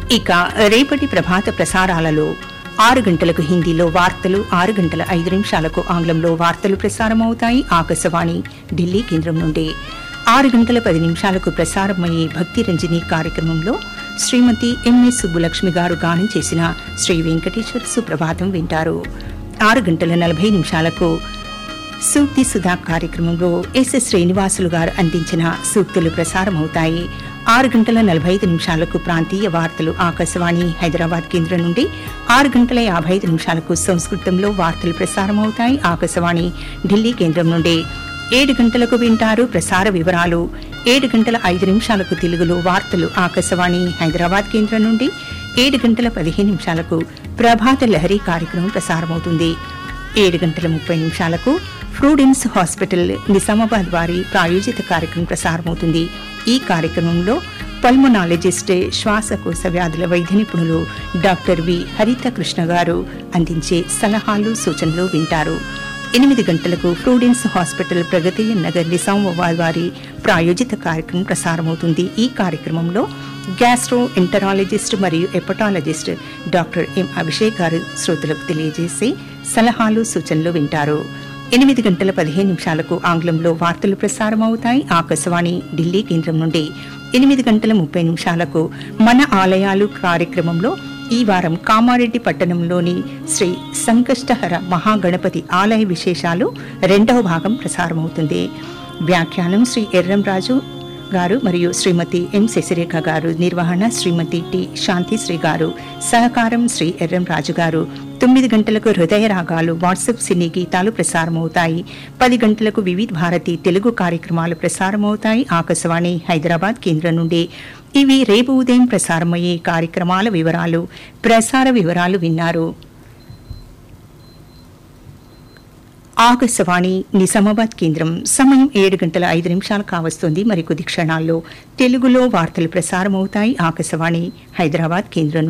ఇక రేపటి ప్రభాత ప్రసారాలలో ఆరు గంటలకు హిందీలో వార్తలు ఆరు గంటల ఐదు నిమిషాలకు ఆంగ్లంలో వార్తలు ప్రసారమవుతాయి ఆకాశవాణి ఢిల్లీ కేంద్రం నుండి ఆరు గంటల పది నిమిషాలకు ప్రసారమయ్యే భక్తి రంజని కార్యక్రమంలో శ్రీమతి ఎంఎస్ సుబ్బులక్ష్మి గారు గానం చేసిన శ్రీ వెంకటేశ్వర సుప్రభాతం వింటారు ఆరు గంటల నలభై నిమిషాలకు సూక్తి సుధా కార్యక్రమంలో ఎస్ఎస్ శ్రీనివాసులు గారు అందించిన సూక్తులు ప్రసారమవుతాయి ఆరు గంటల నలభై ఐదు నిమిషాలకు ప్రాంతీయ వార్తలు ఆకాశవాణి హైదరాబాద్ కేంద్రం నుండి ఆరు గంటల యాభై ఐదు నిమిషాలకు సంస్కృతంలో వార్తలు ప్రసారమవుతాయి ఆకాశవాణి ఢిల్లీ కేంద్రం నుండి ఏడు గంటలకు వింటారు ప్రసార వివరాలు ఏడు గంటల ఐదు నిమిషాలకు తెలుగులో వార్తలు ఆకాశవాణి హైదరాబాద్ కేంద్రం నుండి ఏడు గంటల పదిహేను నిమిషాలకు ప్రభాత లహరి కార్యక్రమం ప్రసారమవుతుంది ఏడు గంటల ముప్పై నిమిషాలకు ఫ్రూడెన్స్ హాస్పిటల్ నిజామాబాద్ వారి ప్రాయోజిత కార్యక్రమం ప్రసారమవుతుంది ఈ కార్యక్రమంలో పల్మనాలజిస్ట్ శ్వాసకోశ వ్యాధుల వైద్య నిపుణులు డాక్టర్ వి హరిత కృష్ణ గారు అందించే సలహాలు సూచనలు వింటారు ఎనిమిది గంటలకు ఫ్రూడెన్స్ హాస్పిటల్ ప్రగతి నగర్ నిజామాబాద్ వారి ప్రాయోజిత కార్యక్రమం ప్రసారమవుతుంది ఈ కార్యక్రమంలో గ్యాస్ట్రో ఎంటరాలజిస్ట్ మరియు hepatologist doctor M Abhishek garu శ్రోతలకు తెలియజేసి సలహాలు సూచనలు వింటారు ఎనిమిది గంటల పదిహేను నిమిషాలకు ఆంగ్లంలో వార్తలు ప్రసారమవుతాయి ఆకాశవాణి ఢిల్లీ కేంద్రం నుండి ఎనిమిది గంటల ముప్పై నిమిషాలకు మన ఆలయాలు కార్యక్రమంలో ఈ వారం కామారెడ్డి పట్టణంలోని శ్రీ సంకష్టహర మహాగణపతి ఆలయ విశేషాలు రెండవ భాగం ప్రసారమవుతుంది వ్యాఖ్యానం శ్రీ ఎర్రంరాజు గారు మరియు శ్రీమతి ఎం శశిరేఖ గారు నిర్వహణ శ్రీమతి టి శాంతిశ్రీ గారు సహకారం శ్రీ ఎర్రం రాజు గారు తొమ్మిది గంటలకు హృదయ రాగాలు వాట్సాప్ సినీ గీతాలు ప్రసారమవుతాయి పది గంటలకు వివిధ భారతి తెలుగు కార్యక్రమాలు ప్రసారమవుతాయి ఆకాశవాణి హైదరాబాద్ కేంద్రం నుండి ఇవి రేపు ఉదయం ప్రసారమయ్యే కార్యక్రమాల వివరాలు ప్రసార వివరాలు విన్నారు ఆకాశవాణి నిజామాబాద్ కేంద్రం సమయం ఏడు గంటల ఐదు నిమిషాలు కావస్తోంది మరికొద్ది క్షణాల్లో తెలుగులో వార్తలు ప్రసారమవుతాయి ఆకాశవాణి హైదరాబాద్ కేంద్రం